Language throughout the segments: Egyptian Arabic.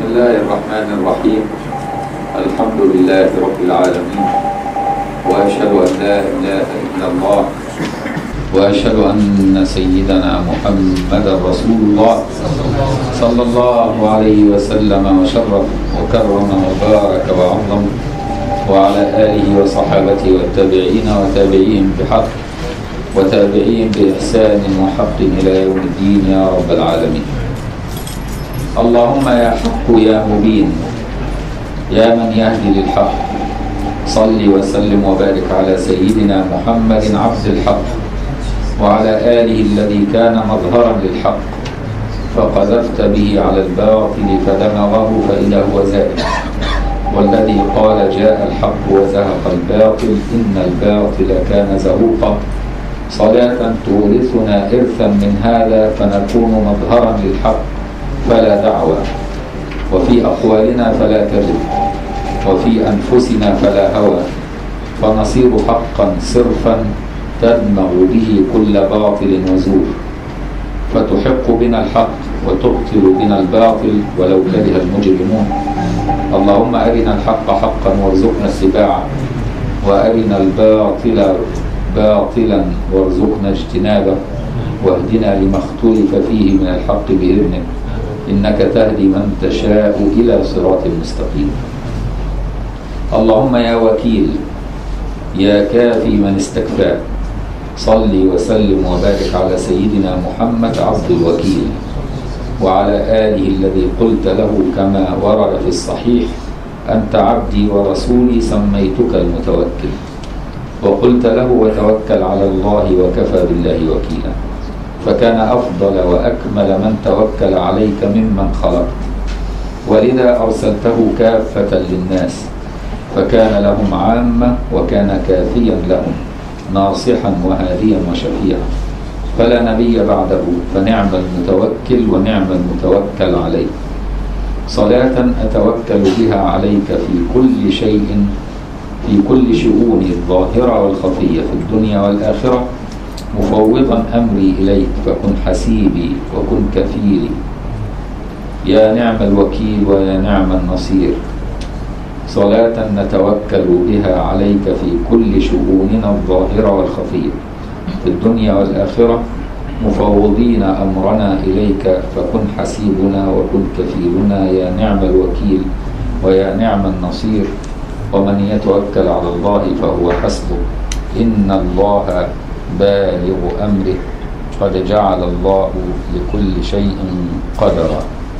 الله الرحمن الرحيم الحمد لله رب العالمين وأشهد أن لا إله إلا الله وأشهد أن سيدنا محمدا رسول الله صلى الله عليه وسلم وشرف وكرم وبارك وعظم وعلى آله وصحابته والتابعين وتابعيهم بحق وتابعيهم بإحسان وحق إلى يوم الدين يا رب العالمين اللهم يا حق يا مبين يا من يهدي للحق صل وسلم وبارك على سيدنا محمد عبد الحق وعلى آله الذي كان مظهرا للحق فقذفت به على الباطل فدمغه فإذا هو زائل والذي قال جاء الحق وزهق الباطل إن الباطل كان زهوقا صلاة تورثنا إرثا من هذا فنكون مظهرا للحق فلا دعوى وفي أقوالنا فلا كذب وفي أنفسنا فلا هوى فنصير حقا صرفا تدمغ به كل باطل وزور فتحق بنا الحق وتبطل بنا الباطل ولو كره المجرمون اللهم أرنا الحق حقا وارزقنا اتباعه وأرنا الباطل باطلا وارزقنا اجتنابه واهدنا لما اختلف فيه من الحق بإذنك إنك تهدي من تشاء إلى صراط مستقيم اللهم يا وكيل يا كافي من استكفاك صل وسلم وبارك على سيدنا محمد عبد الوكيل وعلى آله الذي قلت له كما ورد في الصحيح أنت عبدي ورسولي سميتك المتوكل وقلت له وتوكل على الله وكفى بالله وكيلا فكان أفضل وأكمل من توكل عليك ممن خلقت ولذا أرسلته كافة للناس فكان لهم عامة وكان كافيا لهم ناصحا وهاديا وشفيعا فلا نبي بعده فنعم المتوكل ونعم المتوكل عليه صلاة أتوكل بها عليك في كل شيء في كل شؤوني الظاهرة والخفية في الدنيا والآخرة مفوضا أمري إليك فكن حسيبي وكن كفيلي يا نعم الوكيل ويا نعم النصير صلاة نتوكل بها عليك في كل شؤوننا الظاهرة والخفية في الدنيا والآخرة مفوضين أمرنا إليك فكن حسيبنا وكن كفيلنا يا نعم الوكيل ويا نعم النصير ومن يتوكل على الله فهو حسبه إن الله بالغ أمره قد جعل الله لكل شيء قدرا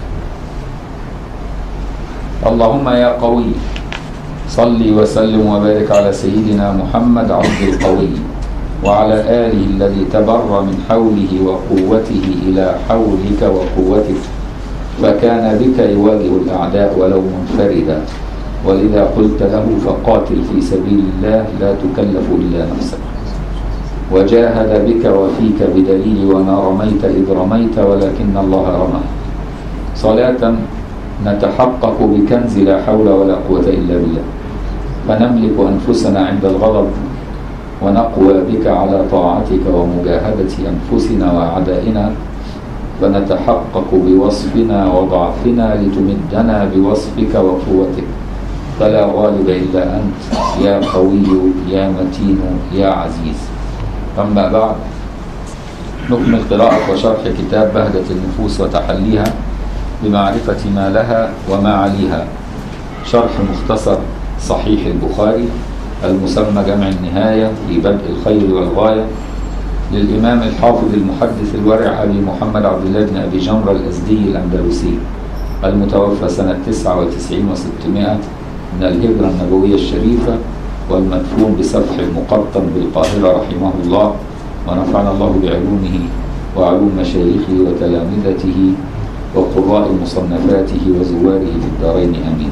اللهم يا قوي صل وسلم وبارك على سيدنا محمد عبد القوي وعلى آله الذي تبر من حوله وقوته إلى حولك وقوتك فكان بك يواجه الأعداء ولو منفردا ولذا قلت له فقاتل في سبيل الله لا تكلف إلا نفسك وجاهد بك وفيك بدليل وما رميت إذ رميت ولكن الله رمى صلاة نتحقق بكنز لا حول ولا قوة إلا بالله فنملك أنفسنا عند الغضب ونقوى بك على طاعتك ومجاهدة أنفسنا وأعدائنا فنتحقق بوصفنا وضعفنا لتمدنا بوصفك وقوتك فلا غالب إلا أنت يا قوي يا متين يا عزيز أما بعد نكمل قراءة وشرح كتاب بهجة النفوس وتحليها بمعرفة ما لها وما عليها شرح مختصر صحيح البخاري المسمى جمع النهاية في بدء الخير والغاية للإمام الحافظ المحدث الورع أبي محمد عبد الله بن أبي جمرة الأزدي الأندلسي المتوفى سنة 99 و600 من الهجرة النبوية الشريفة والمدفون بسفح المقطم بالقاهرة رحمه الله ونفعنا الله بعلومه وعلوم مشايخه وتلامذته وقراء مصنفاته وزواره في الدارين امين.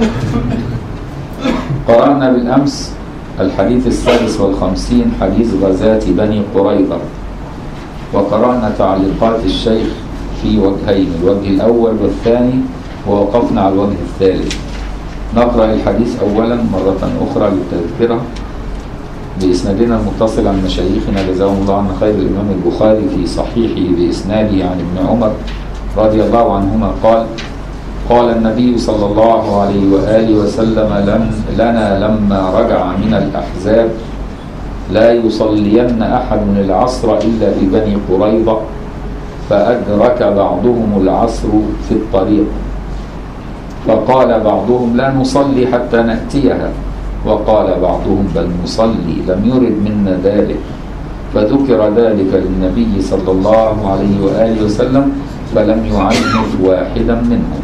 قرأنا بالامس الحديث السادس والخمسين حديث غزاة بني قريظة وقرأنا تعليقات الشيخ في وجهين الوجه الأول والثاني ووقفنا على الوجه الثالث نقرأ الحديث أولا مرة أخرى للتذكرة بإسنادنا المتصل عن مشايخنا جزاهم الله عنا خير الإمام البخاري في صحيحه بإسناده عن ابن عمر رضي الله عنهما قال قال النبي صلى الله عليه وآله وسلم لن لنا لما رجع من الأحزاب لا يصلين أحد العصر إلا في بني قريظة فأدرك بعضهم العصر في الطريق فقال بعضهم لا نصلي حتى نأتيها وقال بعضهم بل نصلي لم يرد منا ذلك فذكر ذلك للنبي صلى الله عليه وآله وسلم فلم يعنف واحدا منهم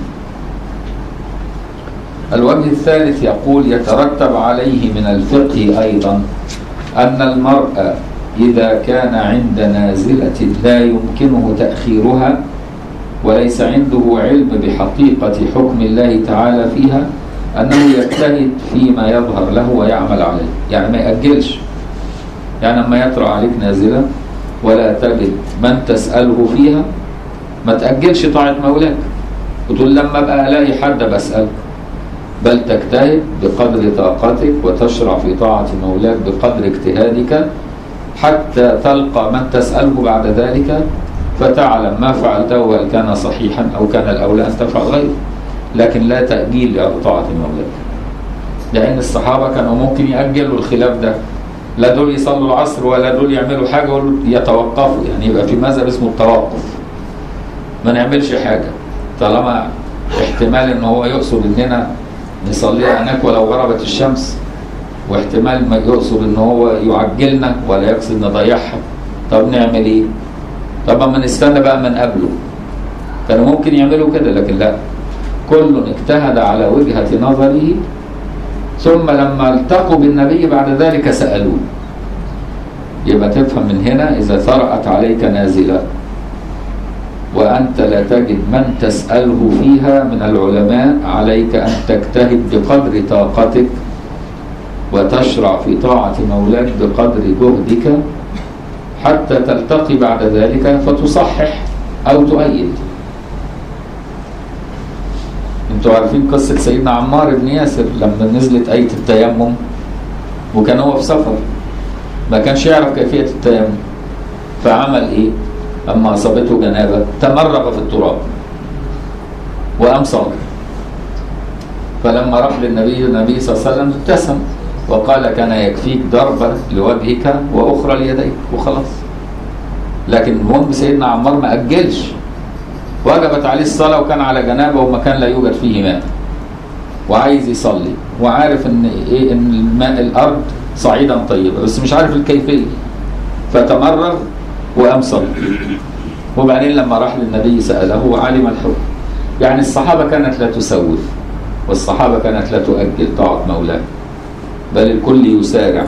الوجه الثالث يقول يترتب عليه من الفقه أيضا أن المرء إذا كان عند نازلة لا يمكنه تأخيرها وليس عنده علم بحقيقة حكم الله تعالى فيها أنه يجتهد فيما يظهر له ويعمل عليه يعني ما يأجلش يعني لما يطرأ عليك نازلة ولا تجد من تسأله فيها ما تأجلش طاعة مولاك وتقول لما أبقى ألاقي حد بسأله بل تجتهد بقدر طاقتك وتشرع في طاعة مولاك بقدر اجتهادك حتى تلقى من تسأله بعد ذلك فتعلم ما فعلته هل كان صحيحا أو كان الأولى أن تفعل غيره لكن لا تأجيل طاعة مولاك لأن الصحابة كانوا ممكن يأجلوا الخلاف ده لا دول يصلوا العصر ولا دول يعملوا حاجة ولا يتوقفوا يعني يبقى في مذهب اسمه التوقف ما نعملش حاجة طالما احتمال ان هو يقصد اننا نصليها هناك ولو غربت الشمس واحتمال ما يقصد ان هو يعجلنا ولا يقصد نضيعها طب نعمل ايه طب ما نستنى بقى من قبله كانوا ممكن يعملوا كده لكن لا كل اجتهد على وجهة نظره ثم لما التقوا بالنبي بعد ذلك سألوه يبقى تفهم من هنا إذا طرأت عليك نازلة وأنت لا تجد من تسأله فيها من العلماء عليك أن تجتهد بقدر طاقتك وتشرع في طاعة مولاك بقدر جهدك حتى تلتقي بعد ذلك فتصحح أو تؤيد انتوا عارفين قصة سيدنا عمار بن ياسر لما نزلت آية التيمم وكان هو في سفر ما كانش يعرف كيفية التيمم فعمل ايه؟ أما أصابته جنابة تمرغ في التراب وقام صلى فلما راح للنبي النبي صلى الله عليه وسلم ابتسم وقال كان يكفيك ضربة لوجهك وأخرى ليديك وخلاص لكن المهم سيدنا عمار ما أجلش وجبت عليه الصلاة وكان على جنابه ومكان لا يوجد فيه ماء وعايز يصلي وعارف ان ايه ان الماء الارض صعيدا طيبا بس مش عارف الكيفيه فتمرغ وقام صلي وبعدين لما راح للنبي ساله وعلم الحكم يعني الصحابه كانت لا تسوف والصحابه كانت لا تؤجل طاعه مولاه بل الكل يسارع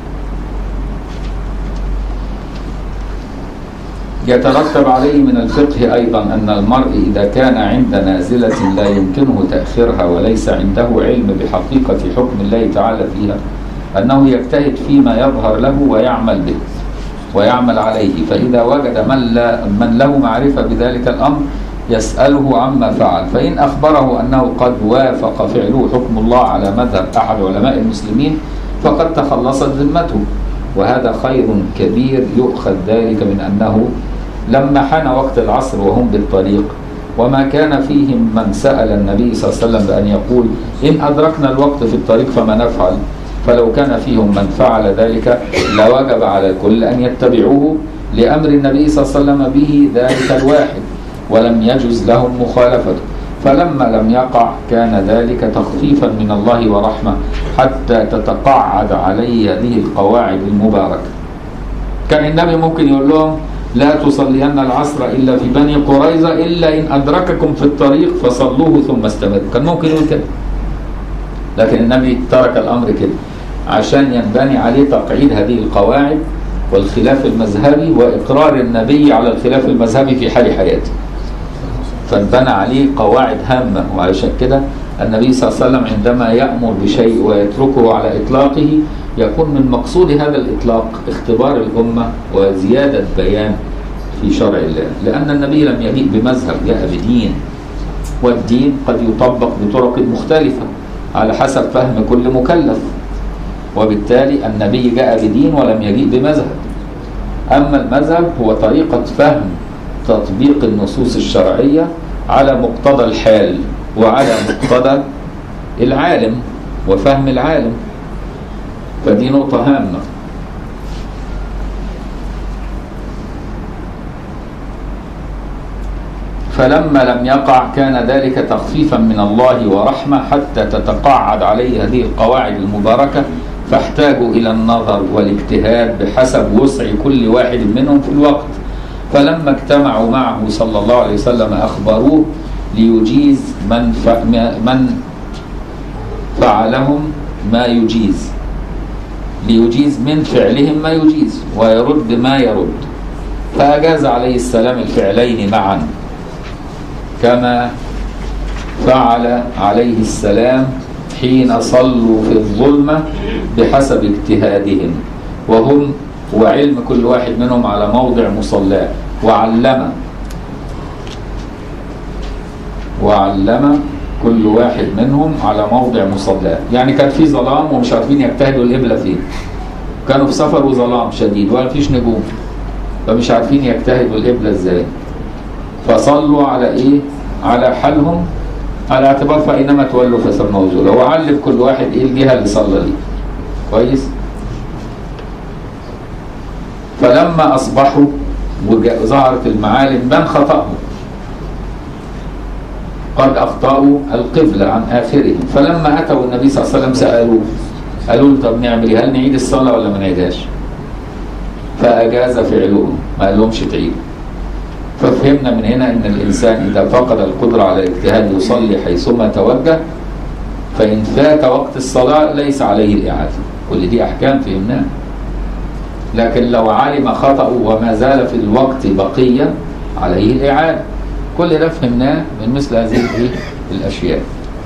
يترتب عليه من الفقه أيضا أن المرء إذا كان عند نازلة لا يمكنه تأخيرها وليس عنده علم بحقيقة حكم الله تعالى فيها أنه يجتهد فيما يظهر له ويعمل به ويعمل عليه فإذا وجد من, لا من له معرفة بذلك الأمر يسأله عما فعل فإن أخبره أنه قد وافق فعله حكم الله على مذهب أحد علماء المسلمين فقد تخلصت ذمته وهذا خير كبير يؤخذ ذلك من أنه لما حان وقت العصر وهم بالطريق وما كان فيهم من سأل النبي صلى الله عليه وسلم بأن يقول إن أدركنا الوقت في الطريق فما نفعل فلو كان فيهم من فعل ذلك لوجب على الكل أن يتبعوه لأمر النبي صلى الله عليه وسلم به ذلك الواحد ولم يجز لهم مخالفته فلما لم يقع كان ذلك تخفيفا من الله ورحمة حتى تتقعد عليه هذه القواعد المباركة كان النبي ممكن يقول لهم لا تصلين العصر إلا في بني قريظة إلا إن أدرككم في الطريق فصلوه ثم استمروا كان ممكن يقول كده لكن النبي ترك الأمر كده عشان ينبني عليه تقعيد هذه القواعد والخلاف المذهبي وإقرار النبي على الخلاف المذهبي في حال حياته فانبنى عليه قواعد هامة وعلشان كده النبي صلى الله عليه وسلم عندما يأمر بشيء ويتركه على إطلاقه يكون من مقصود هذا الإطلاق اختبار الأمة وزيادة بيان في شرع الله لأن النبي لم يجيء بمذهب جاء بدين والدين قد يطبق بطرق مختلفة على حسب فهم كل مكلف وبالتالي النبي جاء بدين ولم يجيء بمذهب أما المذهب هو طريقة فهم تطبيق النصوص الشرعية على مقتضى الحال وعلى مقتضى العالم وفهم العالم فدي نقطة هامة فلما لم يقع كان ذلك تخفيفا من الله ورحمة حتى تتقاعد عليه هذه القواعد المباركة فاحتاجوا إلى النظر والاجتهاد بحسب وسع كل واحد منهم في الوقت فلما اجتمعوا معه صلى الله عليه وسلم أخبروه ليجيز من ف... من فعلهم ما يجيز ليجيز من فعلهم ما يجيز ويرد ما يرد فأجاز عليه السلام الفعلين معا كما فعل عليه السلام حين صلوا في الظلمة بحسب اجتهادهم وهم وعلم كل واحد منهم على موضع مصلاه وعلم وعلم كل واحد منهم على موضع مصلاه يعني كان في ظلام ومش عارفين يجتهدوا القبلة فين كانوا في سفر وظلام شديد ولا فيش نجوم فمش عارفين يجتهدوا القبلة ازاي فصلوا على ايه على حالهم على اعتبار فاينما تولوا فثم وجوه هو علم كل واحد ايه الجهه اللي صلى ليه كويس فلما اصبحوا وظهرت المعالم من خطأهم قد اخطاوا القبلة عن اخرهم فلما اتوا النبي صلى الله عليه وسلم سالوه قالوا له طب نعمل ايه هل نعيد الصلاه ولا ما نعيدهاش فاجاز فعلهم ما قال لهمش تعيدوا ففهمنا من هنا ان الانسان اذا فقد القدره على الاجتهاد يصلي حيثما توجه فان فات وقت الصلاه ليس عليه الاعاده كل دي احكام فهمناها لكن لو علم خطأه وما زال في الوقت بقيه عليه الاعاده كل ده فهمناه من مثل هذه الاشياء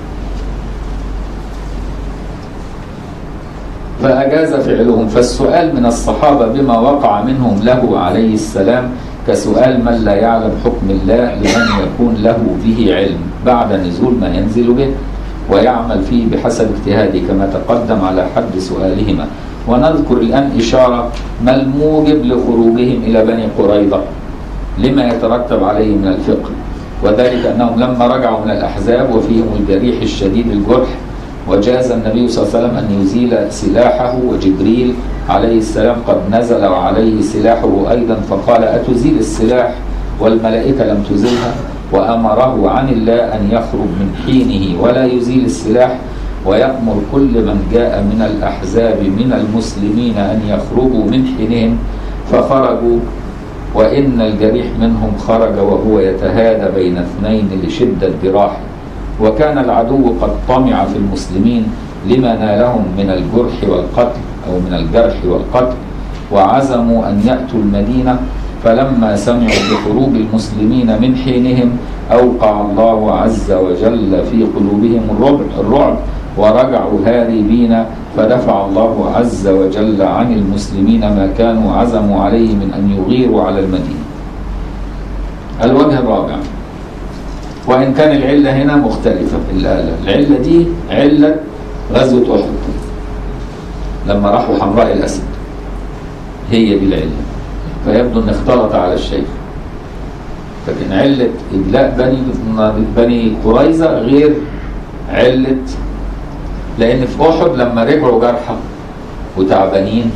فأجاز فعلهم فالسؤال من الصحابة بما وقع منهم له عليه السلام كسؤال من لا يعلم حكم الله لمن يكون له به علم بعد نزول ما ينزل به ويعمل فيه بحسب اجتهاده كما تقدم على حد سؤالهما ونذكر الآن إشارة ما الموجب لخروجهم إلى بني قريظة لما يترتب عليه من الفقه وذلك أنهم لما رجعوا من الأحزاب وفيهم الجريح الشديد الجرح وجاز النبي صلى الله عليه وسلم أن يزيل سلاحه وجبريل عليه السلام قد نزل وعليه سلاحه أيضا فقال أتزيل السلاح والملائكة لم تزلها وأمره عن الله أن يخرج من حينه ولا يزيل السلاح ويأمر كل من جاء من الأحزاب من المسلمين أن يخرجوا من حينهم فخرجوا وإن الجريح منهم خرج وهو يتهادى بين اثنين لشدة جراحه وكان العدو قد طمع في المسلمين لما نالهم من الجرح والقتل أو من الجرح والقتل وعزموا أن يأتوا المدينة فلما سمعوا بخروج المسلمين من حينهم أوقع الله عز وجل في قلوبهم الرعب, الرعب ورجعوا هاربين فدفع الله عز وجل عن المسلمين ما كانوا عزموا عليه من أن يغيروا على المدينة الوجه الرابع وإن كان العلة هنا مختلفة العلة دي علة غزوة أحد لما راحوا حمراء الأسد هي دي العلة فيبدو أن اختلط على الشيء لكن علة إبلاء بني بني قريظة غير علة لأن في أحد لما رجعوا جرحى وتعبانين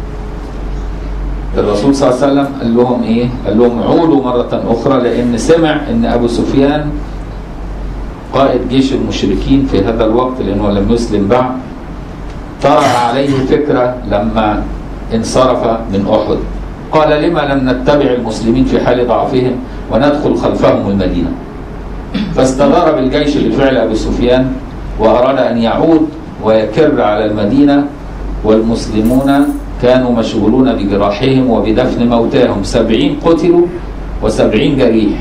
الرسول صلى الله عليه وسلم قال لهم ايه؟ قال لهم عودوا مرة أخرى لأن سمع إن أبو سفيان قائد جيش المشركين في هذا الوقت لأنه لم يسلم بعد طرح عليه فكرة لما انصرف من أحد قال لما لم نتبع المسلمين في حال ضعفهم وندخل خلفهم المدينة فاستدار بالجيش لفعل أبي سفيان وأراد أن يعود ويكر على المدينة والمسلمون كانوا مشغولون بجراحهم وبدفن موتاهم سبعين قتلوا وسبعين جريح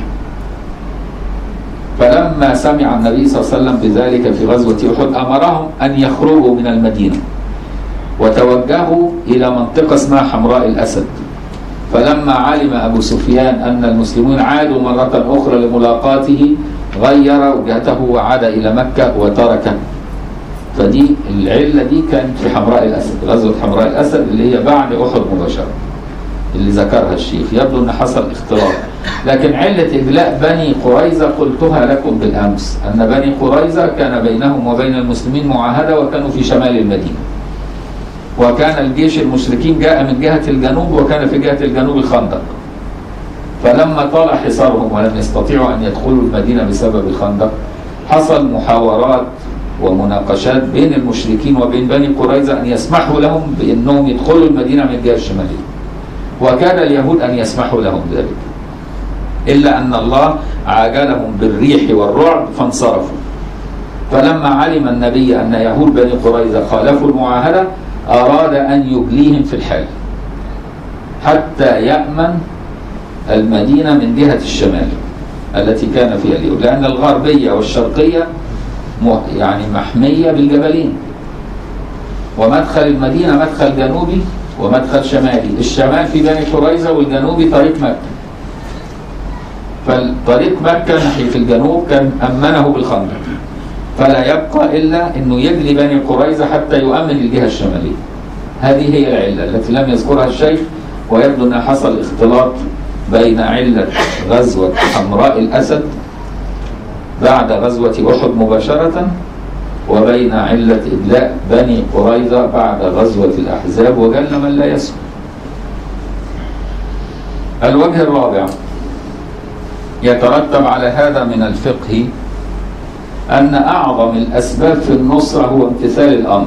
فلما سمع النبي صلى الله عليه وسلم بذلك في غزوة أحد أمرهم أن يخرجوا من المدينة وتوجهوا إلى منطقة اسمها حمراء الأسد فلما علم أبو سفيان أن المسلمون عادوا مرة أخرى لملاقاته غير وجهته وعاد إلى مكة وتركه فدي العلة دي كانت في حمراء الأسد غزوة حمراء الأسد اللي هي بعد أحد مباشرة اللي ذكرها الشيخ يبدو ان حصل اختلاط لكن علة إجلاء بني قريظة قلتها لكم بالأمس أن بني قريظة كان بينهم وبين المسلمين معاهدة وكانوا في شمال المدينة وكان الجيش المشركين جاء من جهة الجنوب وكان في جهة الجنوب الخندق فلما طال حصارهم ولم يستطيعوا أن يدخلوا المدينة بسبب الخندق حصل محاورات ومناقشات بين المشركين وبين بني قريظة أن يسمحوا لهم بأنهم يدخلوا المدينة من الجهة الشمالية وكان اليهود أن يسمحوا لهم ذلك إلا أن الله عاجلهم بالريح والرعب فانصرفوا فلما علم النبي أن يهود بني قريظة خالفوا المعاهدة أراد أن يجليهم في الحال حتى يأمن المدينة من جهة الشمال التي كان فيها اليهود لأن الغربية والشرقية يعني محمية بالجبلين ومدخل المدينة مدخل جنوبي ومدخل شمالي الشمال في بني قريظة والجنوبي طريق مكة فالطريق مكة ناحية الجنوب كان أمنه بالخندق فلا يبقى إلا أنه يجلي بني قريظة حتى يؤمن الجهة الشمالية هذه هي العلة التي لم يذكرها الشيخ ويبدو أن حصل اختلاط بين علة غزوة حمراء الأسد بعد غزوة أحد مباشرة وبين علة إدلاء بني قريظة بعد غزوة الأحزاب وجل من لا يسمع الوجه الرابع يترتب على هذا من الفقه أن أعظم الأسباب في النصرة هو امتثال الأمر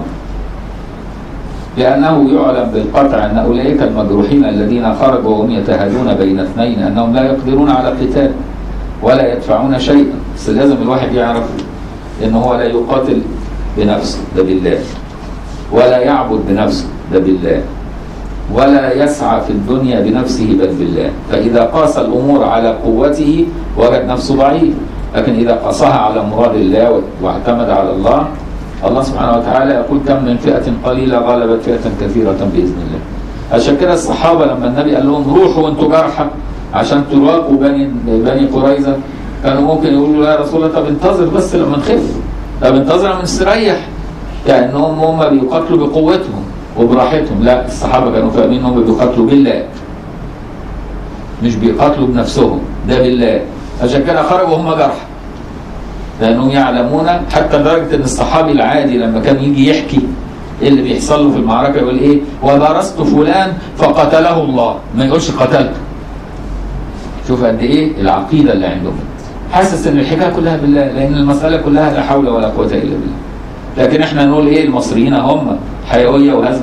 لأنه يعلم بالقطع أن أولئك المجروحين الذين خرجوا وهم يتهادون بين اثنين أنهم لا يقدرون على قتال ولا يدفعون شيئا بس لازم الواحد يعرف أنه هو لا يقاتل بنفسه ده بالله ولا يعبد بنفسه ده بالله ولا يسعى في الدنيا بنفسه بل بالله فإذا قاس الأمور على قوته وجد نفسه ضعيف لكن إذا قاسها على مراد الله واعتمد على الله الله سبحانه وتعالى يقول كم من فئة قليلة غلبت فئة كثيرة بإذن الله عشان كده الصحابة لما النبي قال لهم روحوا وانتوا جرحى عشان تراقوا بني بني قريظة كانوا ممكن يقولوا يا رسول الله طب انتظر بس لما نخف طب انتظر لما نستريح كأنهم هم بيقاتلوا بقوتهم وبراحتهم لا الصحابة كانوا فاهمين انهم بيقاتلوا بالله مش بيقاتلوا بنفسهم ده بالله عشان كده خرجوا هم جرحى لانهم يعلمون حتى لدرجه ان الصحابي العادي لما كان يجي يحكي ايه اللي بيحصل له في المعركه يقول ايه وبرزت فلان فقتله الله ما يقولش قتلته شوف قد ايه العقيده اللي عندهم حاسس ان الحكايه كلها بالله لان المساله كلها لا حول ولا قوه الا بالله لكن احنا نقول ايه المصريين هم حيويه وهزم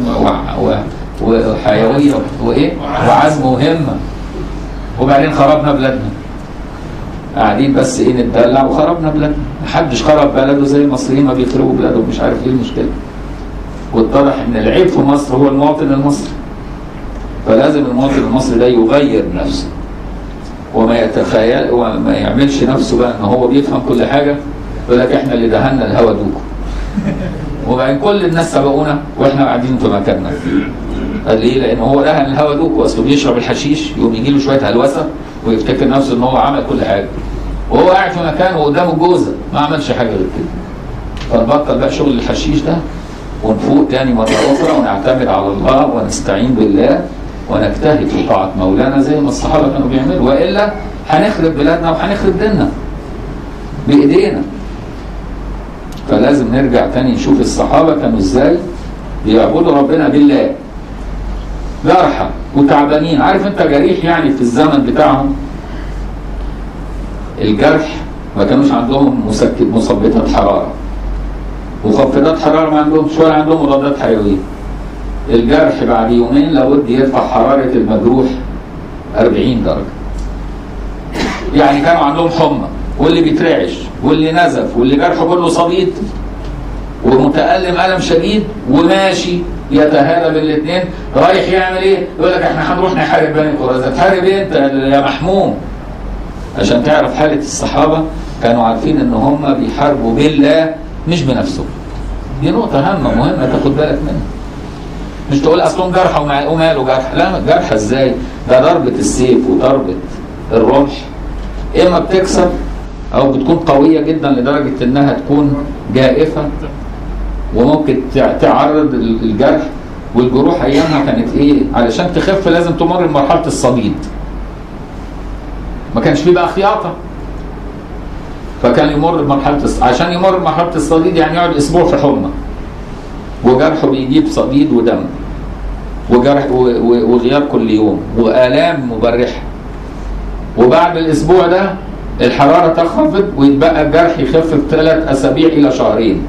وحيويه وايه وعزم وهمه وبعدين خربنا بلادنا قاعدين بس ايه نتدلع وخربنا بلادنا محدش خرب بلده زي المصريين ما بيخربوا بلادهم مش عارف ايه المشكله واتضح ان العيب في مصر هو المواطن المصري فلازم المواطن المصري ده يغير نفسه وما يتخيل وما يعملش نفسه بقى ان هو بيفهم كل حاجه يقول لك احنا اللي دهنا الهوا دوكو وبعدين كل الناس سبقونا واحنا قاعدين في مكاننا قال ليه؟ لان هو دهن الهوا دوكو اصله بيشرب الحشيش يقوم يجي له شويه هلوسه ويفتكر نفسه ان هو عمل كل حاجه وهو قاعد في مكانه وقدامه الجوزه ما عملش حاجه غير كده فنبطل بقى شغل الحشيش ده ونفوق تاني مره اخرى ونعتمد على الله ونستعين بالله ونجتهد في طاعه مولانا زي ما الصحابه كانوا بيعملوا والا هنخرب بلادنا وهنخرب ديننا بايدينا فلازم نرجع تاني نشوف الصحابه كانوا ازاي بيعبدوا ربنا بالله جرحى وتعبانين عارف انت جريح يعني في الزمن بتاعهم الجرح ما كانوش عندهم مسكت مثبطات حراره مخفضات حراره ما عندهمش ولا عندهم مضادات حيويه الجرح بعد يومين لابد يرفع حراره المجروح 40 درجه يعني كانوا عندهم حمى واللي بيترعش واللي نزف واللي جرحه كله صديد ومتألم ألم شديد وماشي يتهادى بالاثنين رايح يعمل ايه؟ يقول لك احنا هنروح نحارب بني قريظه، تحارب ايه انت يا محموم؟ عشان تعرف حاله الصحابه كانوا عارفين ان هم بيحاربوا بالله مش بنفسهم. دي نقطه هامه مهمه تاخد بالك منها. مش تقول اصلهم جرحى وماله جرح، لا جرحى ازاي؟ ده ضربه السيف وضربه الرمح اما بتكسب او بتكون قويه جدا لدرجه انها تكون جائفه وممكن تعرض الجرح والجروح ايامها كانت ايه علشان تخف لازم تمر بمرحله الصديد ما كانش فيه بقى خياطه فكان يمر بمرحله الص- عشان يمر بمرحله الصديد يعني يقعد اسبوع في حمى وجرحه بيجيب صديد ودم وجرح و- و- وغيار كل يوم والام مبرحه وبعد الاسبوع ده الحراره تخفض ويتبقى الجرح يخف في ثلاث اسابيع الى شهرين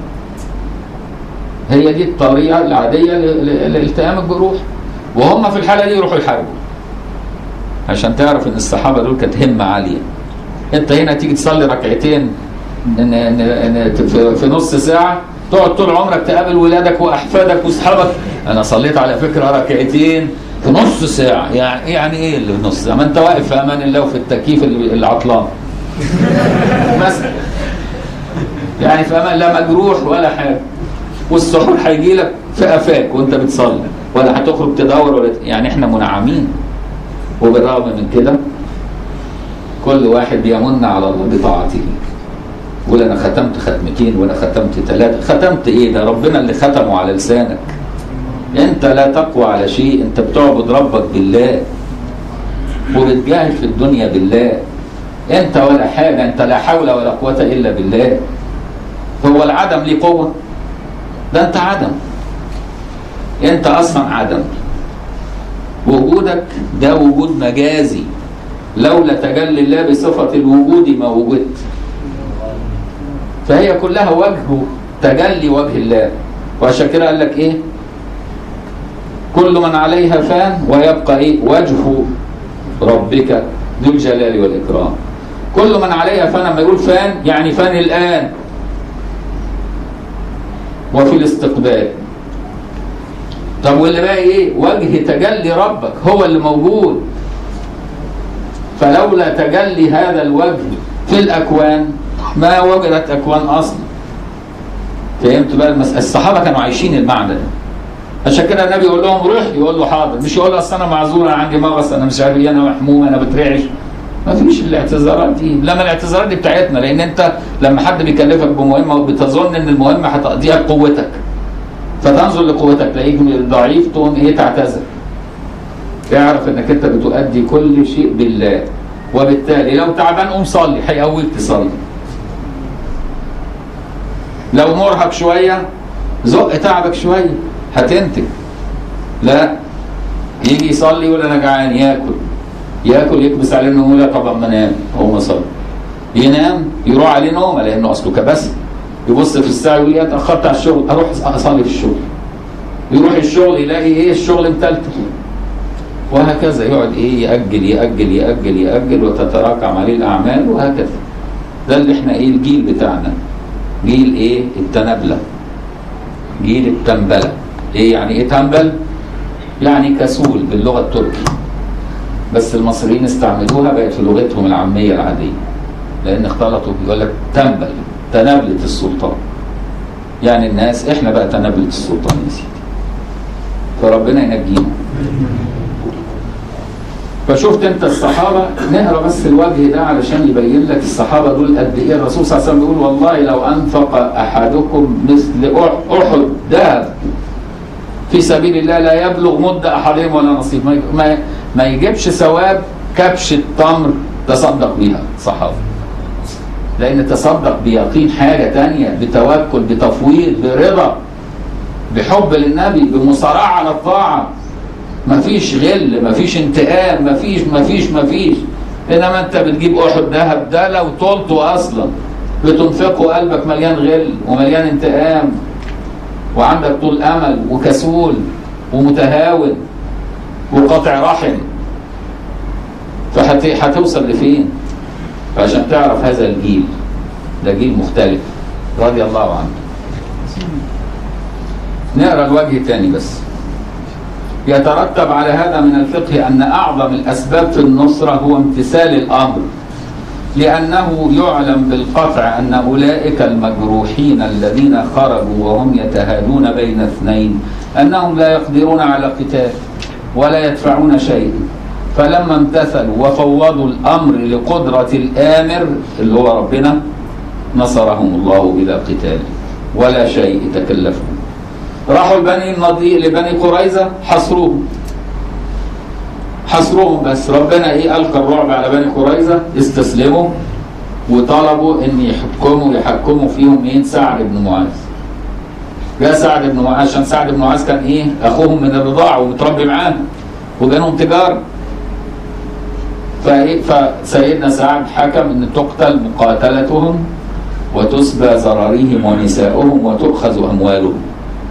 هي دي الطريقه العاديه ل- ل- لالتئام الجروح وهم في الحاله دي يروحوا يحاربوا عشان تعرف ان الصحابه دول كانت همه عاليه انت هنا تيجي تصلي ركعتين إن إن إن في- في نص ساعه تقعد طول عمرك تقابل ولادك واحفادك واصحابك انا صليت على فكره ركعتين في نص ساعه يعني يعني ايه اللي في نص ساعه ما انت واقف في امان الله وفي التكييف اللي اللي عطلان مثلا يعني في امان لا مجروح ولا حاجه والسحور هيجي لك في قفاك وانت بتصلي ولا هتخرج تدور ولا يعني احنا منعمين وبالرغم من كده كل واحد بيمن على الله بطاعته يقول انا ختمت ختمتين وانا ختمت ثلاثه ختمت ايه ده ربنا اللي ختمه على لسانك انت لا تقوى على شيء انت بتعبد ربك بالله وبتجاهد في الدنيا بالله انت ولا حاجه انت لا حول ولا قوه الا بالله هو العدم ليه قوه ده انت عدم انت اصلا عدم وجودك ده وجود مجازي لولا تجلي الله بصفة الوجود ما وجدت فهي كلها وجه تجلي وجه الله وعشان كده قال لك ايه كل من عليها فان ويبقى ايه وجه ربك ذو الجلال والإكرام كل من عليها فان لما يقول فان يعني فان الآن وفي الاستقبال طب واللي باقي ايه وجه تجلي ربك هو اللي موجود فلولا تجلي هذا الوجه في الاكوان ما وجدت اكوان اصلا فهمت بقى المسألة الصحابه كانوا عايشين المعنى ده عشان كده النبي يقول لهم روح يقول له حاضر مش يقول له اصل انا معذور انا عندي مغص انا مش عارف ايه انا محموم انا بترعش ما فيش الاعتذارات دي لما الاعتذارات دي بتاعتنا لان انت لما حد بيكلفك بمهمه بتظن ان المهمه هتقضيها بقوتك فتنظر لقوتك تلاقيك ضعيف تقوم ايه تعتذر اعرف انك انت بتؤدي كل شيء بالله وبالتالي لو تعبان قوم صلي هيقويك تصلي لو مرهق شويه زق تعبك شويه هتنتج لا يجي يصلي يقول انا جعان ياكل ياكل يكبس عليه النوم يقول طبعا ما انام هو ما صلي ينام يروح عليه نومه لانه اصله كبسه يبص في الساعه يقول يا اتاخرت على الشغل اروح اصلي في الشغل يروح الشغل يلاقي ايه الشغل متلتل وهكذا يقعد ايه يأجل يأجل يأجل يأجل وتتراكم عليه الأعمال وهكذا ده اللي احنا ايه الجيل بتاعنا جيل ايه التنبلة جيل التنبلة ايه يعني ايه تنبل يعني كسول باللغة التركي بس المصريين استعملوها بقت في لغتهم العامية العادية لأن اختلطوا يقول لك تنبل تنابلة السلطان يعني الناس احنا بقى تنابلة السلطان يا سيدي فربنا ينجينا فشفت انت الصحابة نقرا بس الوجه ده علشان يبين لك الصحابة دول قد ايه الرسول صلى الله عليه وسلم بيقول والله لو انفق احدكم مثل احد ذهب في سبيل الله لا يبلغ مد احدهم ولا نصيب ما ما, ما يجيبش ثواب كبش التمر تصدق بيها صحابة لان تصدق بيقين حاجة تانية بتوكل بتفويض برضا بحب للنبي بمصارعة على الطاعة مفيش غل مفيش انتقام مفيش مفيش مفيش انما انت بتجيب احد ذهب ده لو طولته اصلا بتنفقه قلبك مليان غل ومليان انتقام وعندك طول امل وكسول ومتهاون وقاطع رحم فهتوصل لفين فعشان تعرف هذا الجيل ده جيل مختلف رضي الله عنه نقرا الوجه تاني بس يترتب على هذا من الفقه أن أعظم الأسباب في النصرة هو امتثال الأمر لأنه يعلم بالقطع أن أولئك المجروحين الذين خرجوا وهم يتهادون بين اثنين أنهم لا يقدرون على قتال ولا يدفعون شيئا فلما امتثلوا وفوضوا الأمر لقدرة الآمر اللي هو ربنا نصرهم الله بلا قتال ولا شيء تكلفوا راحوا لبني النضير لبني قريظة حصروهم حصروهم بس ربنا ايه القى الرعب على بني قريظة استسلموا وطلبوا ان يحكموا يحكموا فيهم مين سعد بن معاذ جاء سعد بن معاذ عشان سعد بن معاذ كان ايه اخوهم من الرضاعه ومتربي معاهم وبينهم تجاره فايه فسيدنا سعد حكم ان تقتل مقاتلتهم وتسبى ذراريهم ونساؤهم وتؤخذ اموالهم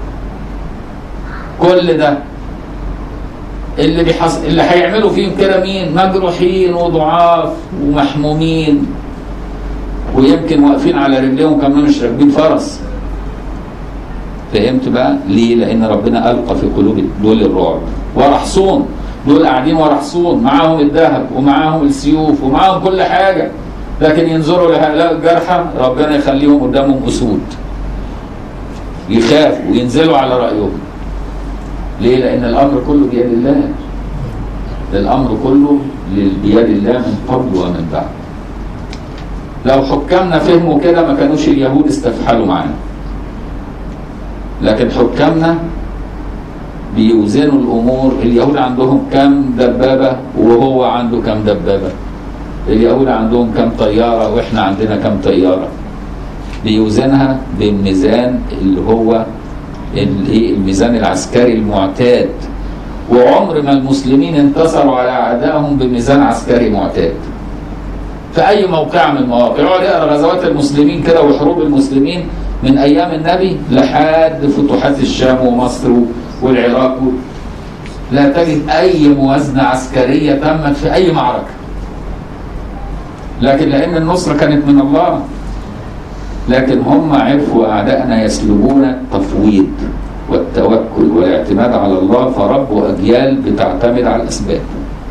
كل ده اللي بيحص... اللي هيعملوا فيهم كده مين مجروحين وضعاف ومحمومين ويمكن واقفين على رجليهم كمان مش راكبين فرس فهمت بقى ليه لان ربنا القى في قلوب دول الرعب ورا حصون دول قاعدين ورا حصون معاهم الذهب ومعاهم السيوف ومعاهم كل حاجه لكن ينظروا لهؤلاء الجرحى ربنا يخليهم قدامهم اسود يخافوا وينزلوا على رايهم ليه لان الامر كله بيد الله الامر كله بيد الله من قبل ومن بعد لو حكامنا فهموا كده ما كانوش اليهود استفحلوا معانا لكن حكامنا بيوزنوا الامور اليهود عندهم كم دبابه وهو عنده كم دبابه اليهود عندهم كم طياره واحنا عندنا كم طياره بيوزنها بالميزان اللي هو الايه الميزان العسكري المعتاد وعمر ما المسلمين انتصروا على اعدائهم بميزان عسكري معتاد في اي موقع من المواقع يقعد يقرا غزوات المسلمين كده وحروب المسلمين من ايام النبي لحد فتوحات الشام ومصر والعراق لا تجد اي موازنه عسكريه تمت في اي معركه لكن لان النصره كانت من الله لكن هم عرفوا اعدائنا يسلبون التفويض والتوكل والاعتماد على الله فربوا اجيال بتعتمد على الاسباب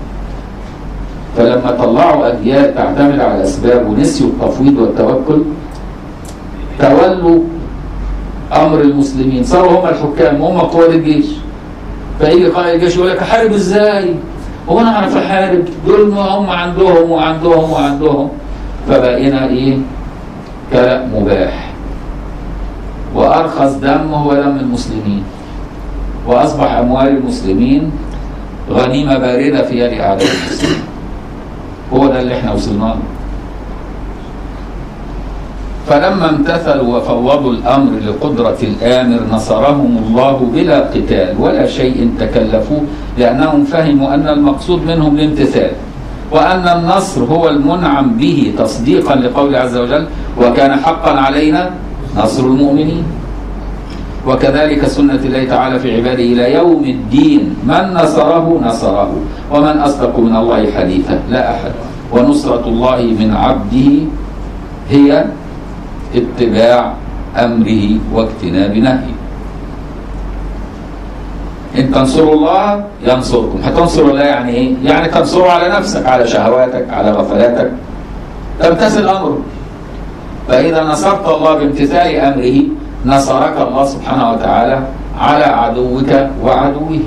فلما طلعوا اجيال تعتمد على الاسباب ونسيوا التفويض والتوكل تولوا امر المسلمين صاروا هم الحكام وهم قواد الجيش فيجي قائد الجيش يقول لك احارب ازاي؟ هو انا اعرف احارب؟ دول ما هم عندهم وعندهم وعندهم فبقينا ايه؟ كلام مباح وارخص دم هو دم المسلمين واصبح اموال المسلمين غنيمه بارده في يد اعداء المسلمين هو ده اللي احنا وصلنا له فلما امتثلوا وفوضوا الامر لقدره الامر نصرهم الله بلا قتال ولا شيء تكلفوه لانهم فهموا ان المقصود منهم الامتثال وان النصر هو المنعم به تصديقا لقول عز وجل وكان حقا علينا نصر المؤمنين وكذلك سنة الله تعالى في عباده إلى يوم الدين من نصره نصره ومن أصدق من الله حديثا لا أحد ونصرة الله من عبده هي اتباع أمره واجتناب نهيه إن تنصروا الله ينصركم هتنصروا الله يعني إيه؟ يعني تنصروا على نفسك على شهواتك على غفلاتك تمتثل أمره فإذا نصرت الله بامتثال أمره نصرك الله سبحانه وتعالى على عدوك وعدوه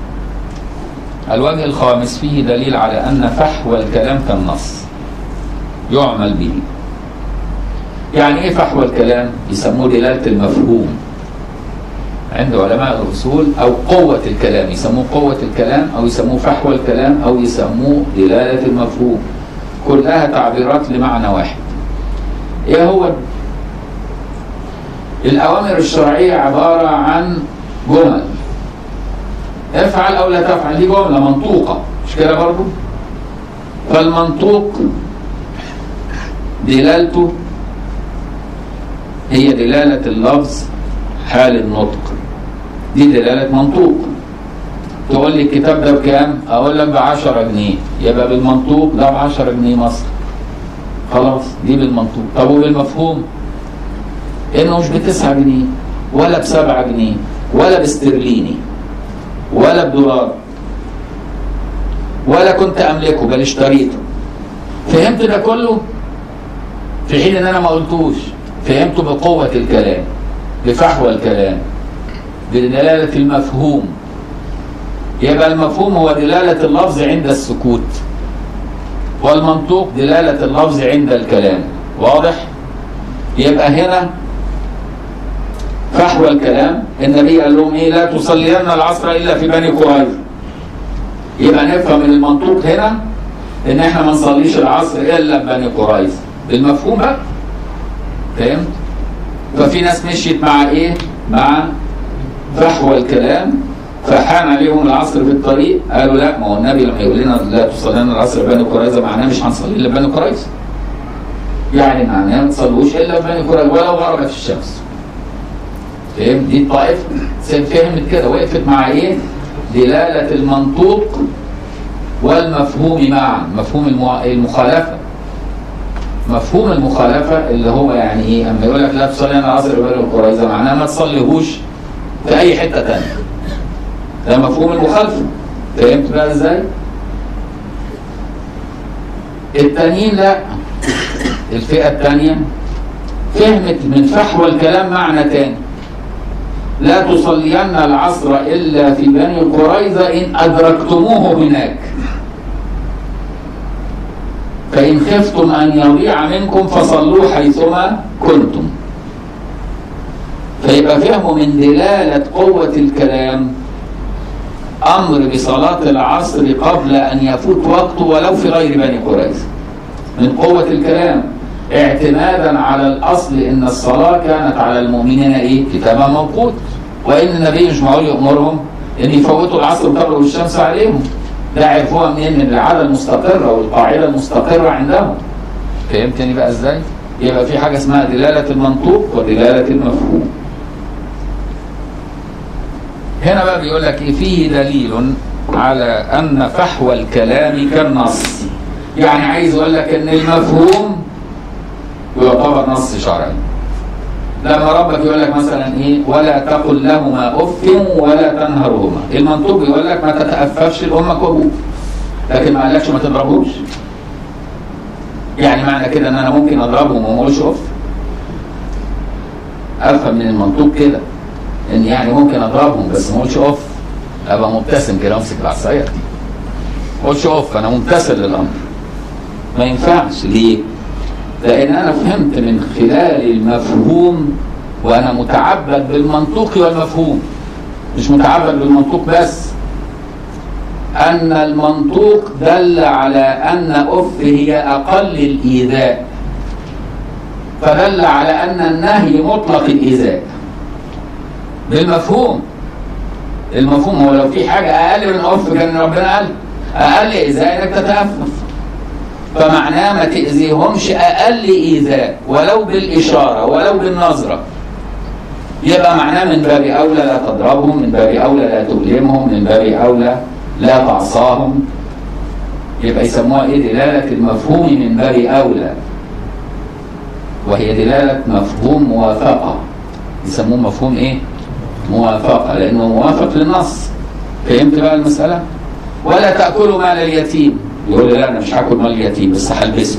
الوجه الخامس فيه دليل على أن فحوى الكلام كالنص يعمل به يعني ايه فحوى الكلام يسموه دلالة المفهوم عند علماء الأصول أو قوة الكلام يسموه قوة الكلام أو يسموه فحوى الكلام أو يسموه دلالة المفهوم كلها تعبيرات لمعنى واحد ايه هو الأوامر الشرعية عبارة عن جمل افعل أو لا تفعل دي جملة منطوقة مش كده برضو فالمنطوق دلالته هي دلالة اللفظ حال النطق دي دلالة منطوق تقول لي الكتاب ده بكام؟ أقول لك ب 10 جنيه يبقى بالمنطوق ده ب 10 جنيه مصر خلاص دي بالمنطوق طب وبالمفهوم؟ إنه مش ب 9 جنيه ولا ب 7 جنيه ولا باسترليني ولا بدولار ولا كنت أملكه بل اشتريته فهمت ده كله؟ في حين إن أنا ما قلتوش فهمته بقوة الكلام بفحوى الكلام بدلالة المفهوم يبقى المفهوم هو دلالة اللفظ عند السكوت والمنطوق دلالة اللفظ عند الكلام واضح؟ يبقى هنا فحوى الكلام النبي قال لهم ايه لا تصلين العصر الا في بني قريظه يبقى نفهم من المنطوق هنا ان احنا ما نصليش العصر الا في بني قريظه بالمفهوم بقى فهمت ففي ناس مشيت مع ايه مع فحوى الكلام فحان عليهم العصر في الطريق قالوا لا ما هو النبي لما يقول لنا لا تصلين العصر في بني قريظه معناه مش هنصلي الا في بني قريظه يعني معناه ما تصلوش الا في بني قريظه ولو غربت الشمس فهمت دي الطائفه فهمت كده وقفت مع ايه دلاله المنطوق والمفهوم معا مفهوم المع- المخالفه مفهوم المخالفه اللي هو يعني ايه اما يقول لك لا تصلي انا العصر في بني قريظه معناه ما تصليهوش في اي حته ثانيه ده مفهوم المخالفه فهمت بقى ازاي؟ التانيين لا الفئه الثانيه فهمت من فحوى الكلام معنى تاني لا تصلين العصر الا في بني قريظه ان ادركتموه هناك فان خفتم ان يضيع منكم فصلوا حيثما كنتم فيبقى فهموا من دلاله قوه الكلام امر بصلاه العصر قبل ان يفوت وقته ولو في غير بني قريظه من قوه الكلام اعتمادا على الاصل ان الصلاه كانت على المؤمنين ايه؟ كتابا موقوت وان النبي مش معقول يامرهم ان يفوتوا العصر وتغرب الشمس عليهم ده عرفوها منين؟ من العاده المستقره والقاعده المستقره عندهم فهمتني بقى ازاي؟ يبقى في حاجه اسمها دلاله المنطوق ودلاله المفهوم هنا بقى بيقول لك ايه فيه دليل على ان فحوى الكلام كالنص يعني عايز يقول لك ان المفهوم يعتبر نص شرعي لما ربك يقول لك مثلا ايه ولا تقل لهما اف ولا تنهرهما المنطوق يقول لك ما تتأففش لامك وابوك لكن ما قالكش ما تضربوش يعني معنى كده ان انا ممكن اضربهم وما اقولش اف افهم من المنطوق كده ان يعني ممكن اضربهم بس ما اقولش اف ابقى مبتسم كده امسك العصايه دي ما اقولش اف انا ممتثل للامر ما ينفعش ليه؟ لان انا فهمت من خلال المفهوم وانا متعبد بالمنطوق والمفهوم مش متعبد بالمنطوق بس ان المنطوق دل على ان اف هي اقل الايذاء فدل على ان النهي مطلق الايذاء بالمفهوم المفهوم هو لو في حاجه اقل من اف كان ربنا قال اقل ايذاء انك تتأفف فمعناه ما تأذيهمش أقل إيذاء ولو بالإشارة ولو بالنظرة يبقى معناه من باب أولى لا تضربهم من باب أولى لا تؤلمهم من باب أولى لا تعصاهم يبقى يسموها إيه دلالة المفهوم من باب أولى وهي دلالة مفهوم موافقة يسموه مفهوم إيه؟ موافقة لأنه موافق للنص فهمت بقى المسألة؟ ولا تأكلوا مال اليتيم يقول لي لا انا مش هاكل مال اليتيم بس هلبسه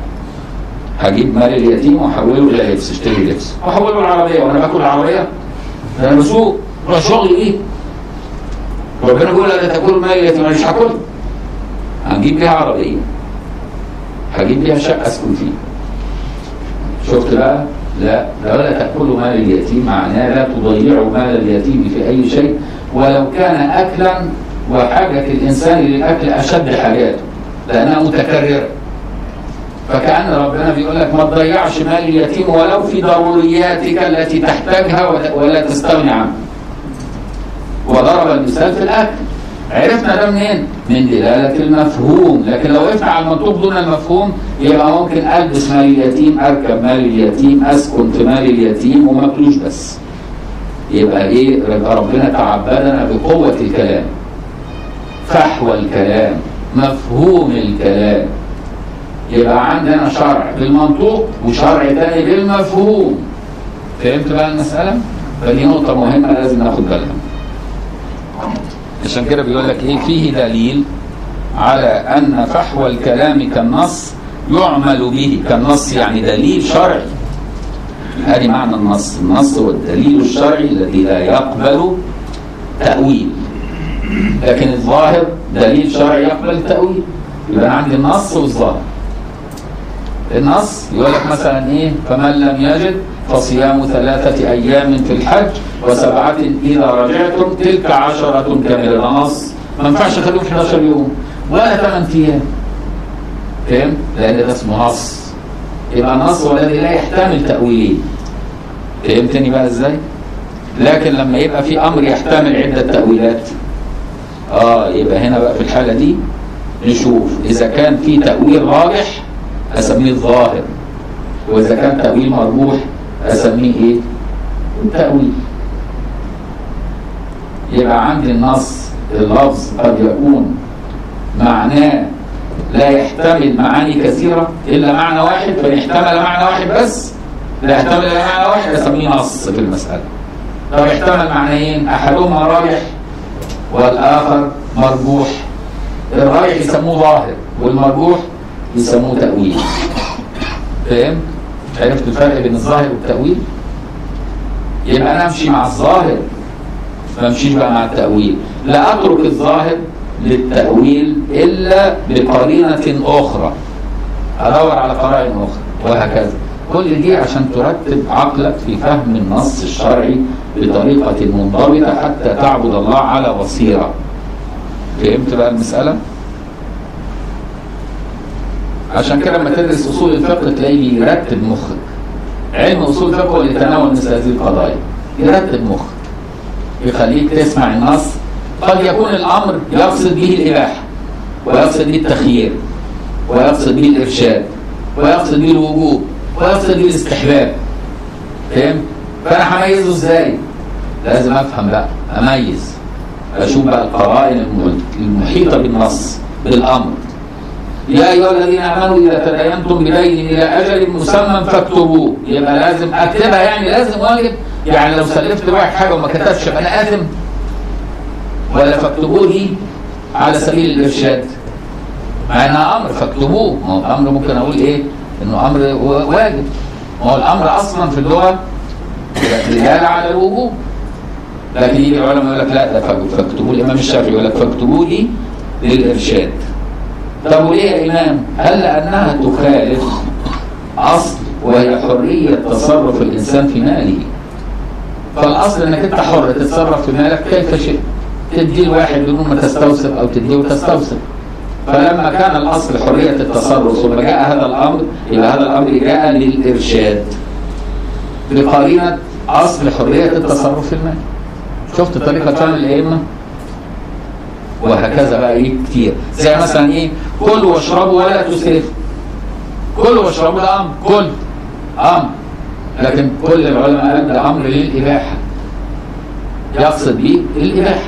هجيب مال اليتيم واحوله الى لبس اشتري لبس واحوله العربيه وانا باكل العربيه ده انا بسوق روح شغلي ايه ربنا بيقول لا تاكلوا مال اليتيم انا مش هاكل هنجيب بيها عربيه هجيب بيها شقه اسكن فيها شفت بقى لا لا ولا تاكلوا مال اليتيم معناه لا تضيعوا مال اليتيم في اي شيء ولو كان اكلا وحاجه الانسان للاكل اشد حاجاته لانها متكرره فكأن ربنا بيقول لك ما تضيعش مال اليتيم ولو في ضرورياتك التي تحتاجها ولا تستغني عنها وضرب المثال في الأكل عرفنا ده منين؟ من دلالة المفهوم لكن لو وقفنا على المنطوق دون المفهوم يبقى ممكن ألبس مال اليتيم أركب مال اليتيم أسكن في مال اليتيم وما أكلوش بس يبقى إيه ربنا تعبدنا بقوة الكلام فحوى الكلام مفهوم الكلام يبقى عندنا شرع بالمنطوق وشرع تاني بالمفهوم فهمت بقى المسألة؟ فدي نقطة مهمة لازم ناخد بالنا عشان كده بيقول لك ايه فيه دليل على ان فحوى الكلام كالنص يعمل به كالنص يعني دليل شرعي هذه معنى النص النص هو الدليل الشرعي الذي لا يقبل تأويل لكن الظاهر دليل شرعي يقبل التأويل يبقى أنا عندي النص والظاهر النص يقول لك مثلا ايه فمن لم يجد فصيام ثلاثة أيام في الحج وسبعة إذا رجعتم تلك عشرة كاملة ده نص ما ينفعش تخليهم 11 يوم ولا 8 أيام فاهم؟ لأن ده اسمه نص يبقى النص هو الذي لا يحتمل تأويلين فهمتني بقى ازاي؟ لكن لما يبقى في أمر يحتمل عدة تأويلات اه يبقى هنا بقى في الحالة دي نشوف إذا كان في تأويل راجح أسميه الظاهر وإذا كان تأويل مرجوح أسميه إيه؟ التأويل يبقى عندي النص اللفظ قد يكون معناه لا يحتمل معاني كثيرة إلا معنى واحد فإن احتمل معنى واحد بس لا يحتمل إلا معنى واحد أسميه نص في المسألة طب احتمل معنيين أحدهما راجح والآخر مرجوح الراجح يسموه ظاهر والمرجوح يسموه تأويل فاهم؟ عرفت الفرق بين الظاهر والتأويل؟ يبقى أنا أمشي مع الظاهر ما أمشيش بقى مع التأويل لا أترك الظاهر للتأويل إلا بقرينة أخرى أدور على قرائن أخرى وهكذا كل دي عشان ترتب عقلك في فهم النص الشرعي بطريقة منضبطة حتى تعبد الله على بصيرة فهمت بقى المسألة؟ عشان كده لما تدرس اصول الفقه تلاقيه بيرتب مخك علم اصول الفقه هو اللي يتناول مثل هذه القضايا يرتب مخك يخليك تسمع النص قد يكون الامر يقصد به الاباحه ويقصد به التخيير ويقصد به الارشاد ويقصد به الوجوب ويقصد به الاستحباب فهمت؟ فانا هميزه ازاي؟ لازم افهم بقى اميز اشوف بقى القرائن المحيطه بالنص بالامر يا ايها الذين امنوا اذا تداينتم بدين الى اجل مسمى فاكتبوه يبقى لازم اكتبها يعني لازم واجب يعني لو سلفت واحد حاجه وما كتبش يبقى انا اثم ولا فاكتبوه دي على سبيل الارشاد مع انها امر فاكتبوه ما هو الامر ممكن اقول ايه انه امر واجب ما هو الامر اصلا في اللغه دلاله على الوجوب لكن يجي العلماء يقول لك لا ده فاكتبوه الامام الشافعي يقول لك فاكتبوه دي للارشاد طب وليه يا إمام؟ هل لأنها تخالف أصل وهي حرية تصرف الإنسان في ماله فالأصل أنك أنت حر تتصرف في مالك كيف شئت تدي الواحد بدون ما تستوثق أو تديه وتستوثق فلما كان الأصل حرية التصرف ثم جاء هذا الأمر يبقى هذا الأمر جاء للإرشاد بقرينة أصل حرية التصرف في المال شفت طريقة فهم الأئمة؟ وهكذا بقى ايه كتير زي مثلا ايه كلوا واشربوا ولا تسرفوا كلوا واشربوا ده امر كل امر لكن كل العلماء قال ده امر للاباحه يقصد به الاباحه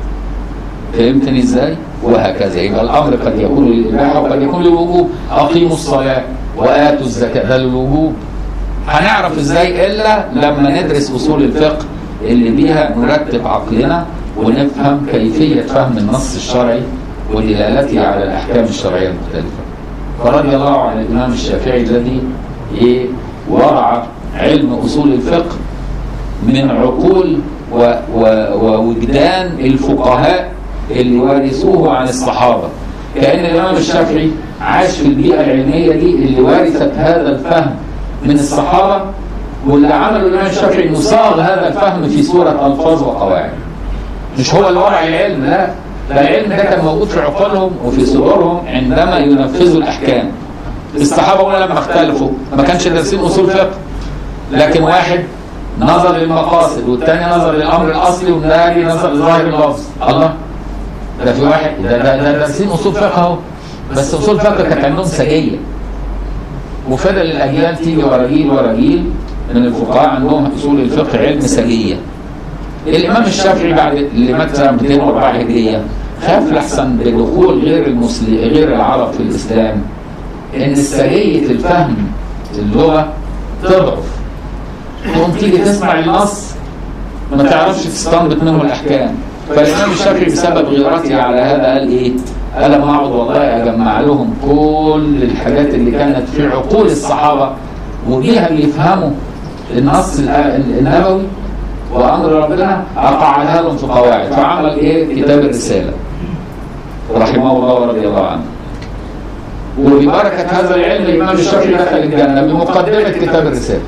فهمتني ازاي؟ وهكذا يبقى الامر قد يكون للاباحه وقد يكون للوجوب اقيموا الصلاه واتوا الزكاه ده للوجوب هنعرف ازاي الا لما ندرس اصول الفقه اللي بيها نرتب عقلنا ونفهم كيفية فهم النص الشرعي ودلالته على الأحكام الشرعية المختلفة فرضي الله عن الإمام الشافعي الذي إيه وضع علم أصول الفقه من عقول و و ووجدان الفقهاء اللي ورثوه عن الصحابة كأن الإمام الشافعي عاش في البيئة العلمية دي اللي ورثت هذا الفهم من الصحابة واللي عمله الإمام الشافعي إنه صاغ هذا الفهم في صورة ألفاظ وقواعد مش هو اللي وضع العلم لا ده العلم ده كان موجود في عقولهم وفي صدورهم عندما ينفذوا الاحكام الصحابه هنا لما اختلفوا ما كانش دارسين اصول فقه لكن واحد نظر للمقاصد والثاني نظر للامر الاصلي والثاني نظر لظاهر اللفظ الله ده في واحد ده ده, ده دارسين اصول فقه اهو بس اصول الفقه كانت عندهم سجيه وفضل الاجيال تيجي ورا جيل ورا جيل من الفقهاء عندهم اصول الفقه علم سجيه الامام الشافعي بعد اللي مات سنه 204 هجريه خاف لحسن بدخول غير المسلم غير العرب في الاسلام ان سجيه الفهم اللغه تضعف تقوم تيجي تسمع النص ما تعرفش تستنبط منه الاحكام فالامام الشافعي بسبب غيرته على هذا قال ايه؟ قال اما اقعد والله اجمع لهم كل الحاجات اللي كانت في عقول الصحابه وبيها بيفهموا النص النبوي وامر ربنا اقعدها لهم في قواعد فعمل ايه كتاب الرساله رحمه الله ورضي الله عنه وببركة هذا العلم الإمام الشافعي دخل الجنة بمقدمة كتاب الرسالة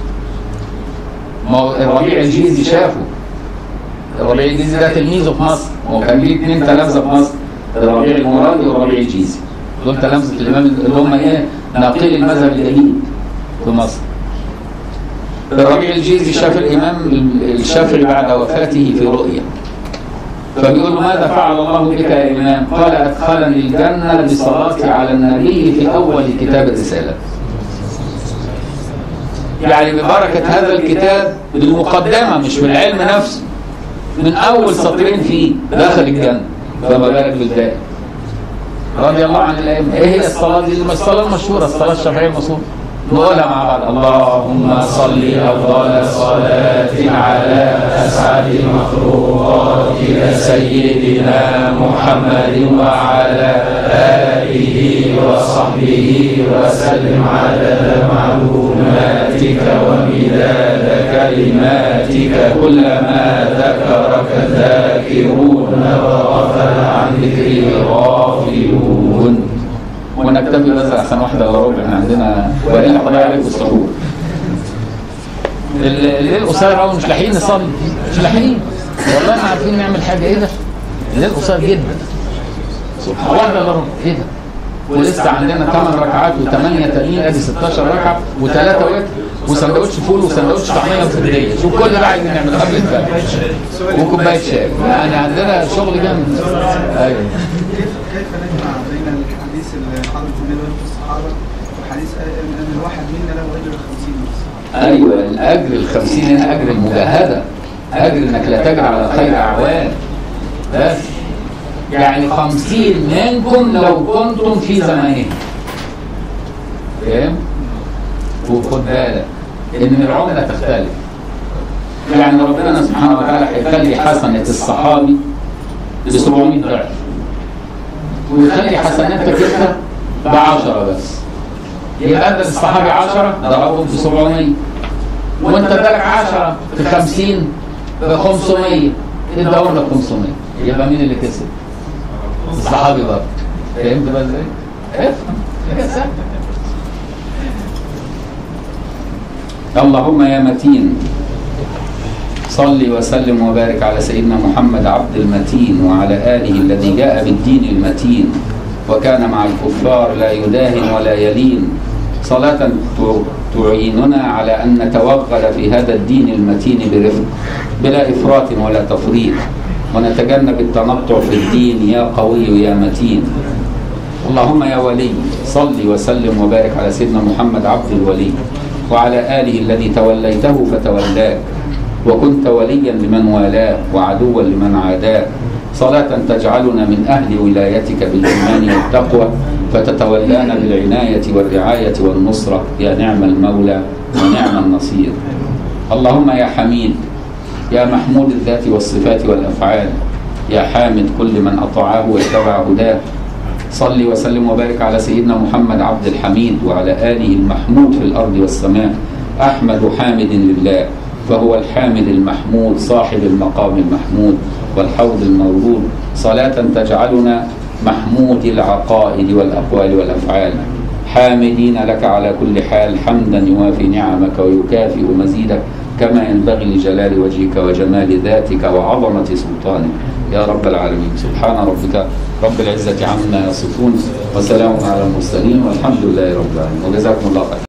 ما هو الربيع الجيزي شافه الربيع الجيزي ده تلميذه في مصر هو كان ليه اثنين تلامذة في مصر الربيع المرادي والربيع الجيزي دول تلامذة الإمام اللي هم إيه ناقلي المذهب الجديد في مصر الربيع الجيزي شاف الإمام الشافعي بعد وفاته في رؤيا فبيقول له ماذا فعل الله بك يا إمام قال أدخلني الجنة بصلاتي على النبي في أول كتاب الرسالة يعني ببركة هذا الكتاب بالمقدمة مش بالعلم نفسه من أول سطرين فيه دخل الجنة فما بالك بالباقي رضي الله عن الأئمة إيه هي الصلاة دي الصلاة المشهورة الصلاة الشافعية المشهورة نقولها مع بعض اللهم صل أفضل صلاة على أسعد مخلوقاتك سيدنا محمد وعلى آله وصحبه وسلم عدد معلوماتك ومداد كلماتك كلما ذكرك الذاكرون وغفل عن ذكره الغافلون ونكتفي بس احسن واحده الا ربع احنا عندنا والا هنضيع عليكم السحور الليل قصير قوي مش لاحقين نصلي مش لاحقين والله ما عارفين نعمل حاجه ايه ده الليل قصير جدا سبحان واحده الا ربع ايه ده ولسه عندنا 8 ركعات و8 تانيين ادي 16 ركعه وثلاثه وتر وسندوتش فول وسندوتش طعميه وفرديه شوف كل ده عايزين نعمله قبل الفجر وكوبايه شاي يعني عندنا شغل جامد ايوه كيف نجمع بين الحديث اللي حضرتك بين الصحابه وحديث ان الواحد منا له اجر 50 نفس ايوه الاجر الخمسين هنا اجر المجاهده اجر انك لا تجري على الخير اعوان بس يعني خمسين منكم لو كنتم في زمانهم فاهم؟ وخد بالك ان العمله تختلف يعني ربنا سبحانه وتعالى هيخلي حسنه الصحابي ب 700 ضعف ويخلي حسناتك انت ب 10 بس يبقى انت الصحابي 10 ضربهم في 700 وانت ادالك 10 في 50 ب 500 اداهم لك 500 يبقى مين اللي كسب؟ الصحابي برضه فهمت بقى ازاي؟ افهم حاجة سهلة. اللهم يا متين صل وسلم وبارك على سيدنا محمد عبد المتين وعلى آله الذي جاء بالدين المتين وكان مع الكفار لا يداهن ولا يلين صلاة تعيننا على أن نتوغل في هذا الدين المتين برفق بلا إفراط ولا تفريط ونتجنب التنطع في الدين يا قوي يا متين اللهم يا ولي صل وسلم وبارك على سيدنا محمد عبد الولي وعلى آله الذي توليته فتولاك وكنت وليا لمن والاه وعدوا لمن عاداه صلاة تجعلنا من أهل ولايتك بالإيمان والتقوى فتتولانا بالعناية والرعاية والنصرة يا نعم المولى ونعم النصير اللهم يا حميد يا محمود الذات والصفات والأفعال يا حامد كل من أطاعه واتبع هداه صل وسلم وبارك على سيدنا محمد عبد الحميد وعلى آله المحمود في الأرض والسماء أحمد حامد لله فهو الحامد المحمود صاحب المقام المحمود والحوض المورود صلاة تجعلنا محمود العقائد والأقوال والأفعال حامدين لك على كل حال حمدا يوافي نعمك ويكافئ مزيدك كما ينبغي لجلال وجهك وجمال ذاتك وعظمة سلطانك يا رب العالمين سبحان ربك رب العزة عما يصفون وسلام على المرسلين والحمد لله رب العالمين وجزاكم الله خير